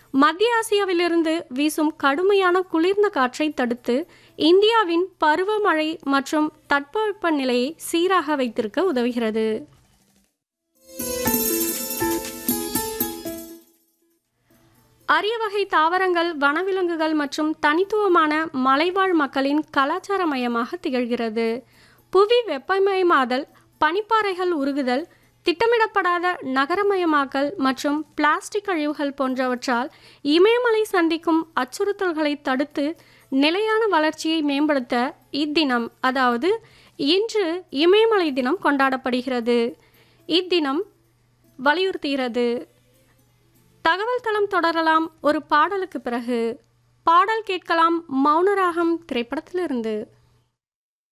மத்திய ஆசியாவிலிருந்து வீசும் கடுமையான குளிர்ந்த காற்றை தடுத்து இந்தியாவின் பருவமழை மற்றும் தட்பவெப்ப நிலையை சீராக வைத்திருக்க உதவுகிறது அரிய வகை தாவரங்கள் வனவிலங்குகள் மற்றும் தனித்துவமான மலைவாழ் மக்களின் கலாச்சார மையமாக திகழ்கிறது புவி வெப்பமயமாதல் பனிப்பாறைகள் உருகுதல் திட்டமிடப்படாத நகரமயமாக்கல் மற்றும் பிளாஸ்டிக் கழிவுகள் போன்றவற்றால் இமயமலை சந்திக்கும் அச்சுறுத்தல்களை தடுத்து நிலையான வளர்ச்சியை மேம்படுத்த இத்தினம் அதாவது இன்று இமயமலை தினம் கொண்டாடப்படுகிறது இத்தினம் வலியுறுத்துகிறது தகவல் தளம் தொடரலாம் ஒரு பாடலுக்கு பிறகு பாடல் கேட்கலாம் மௌனராகம் திரைப்படத்திலிருந்து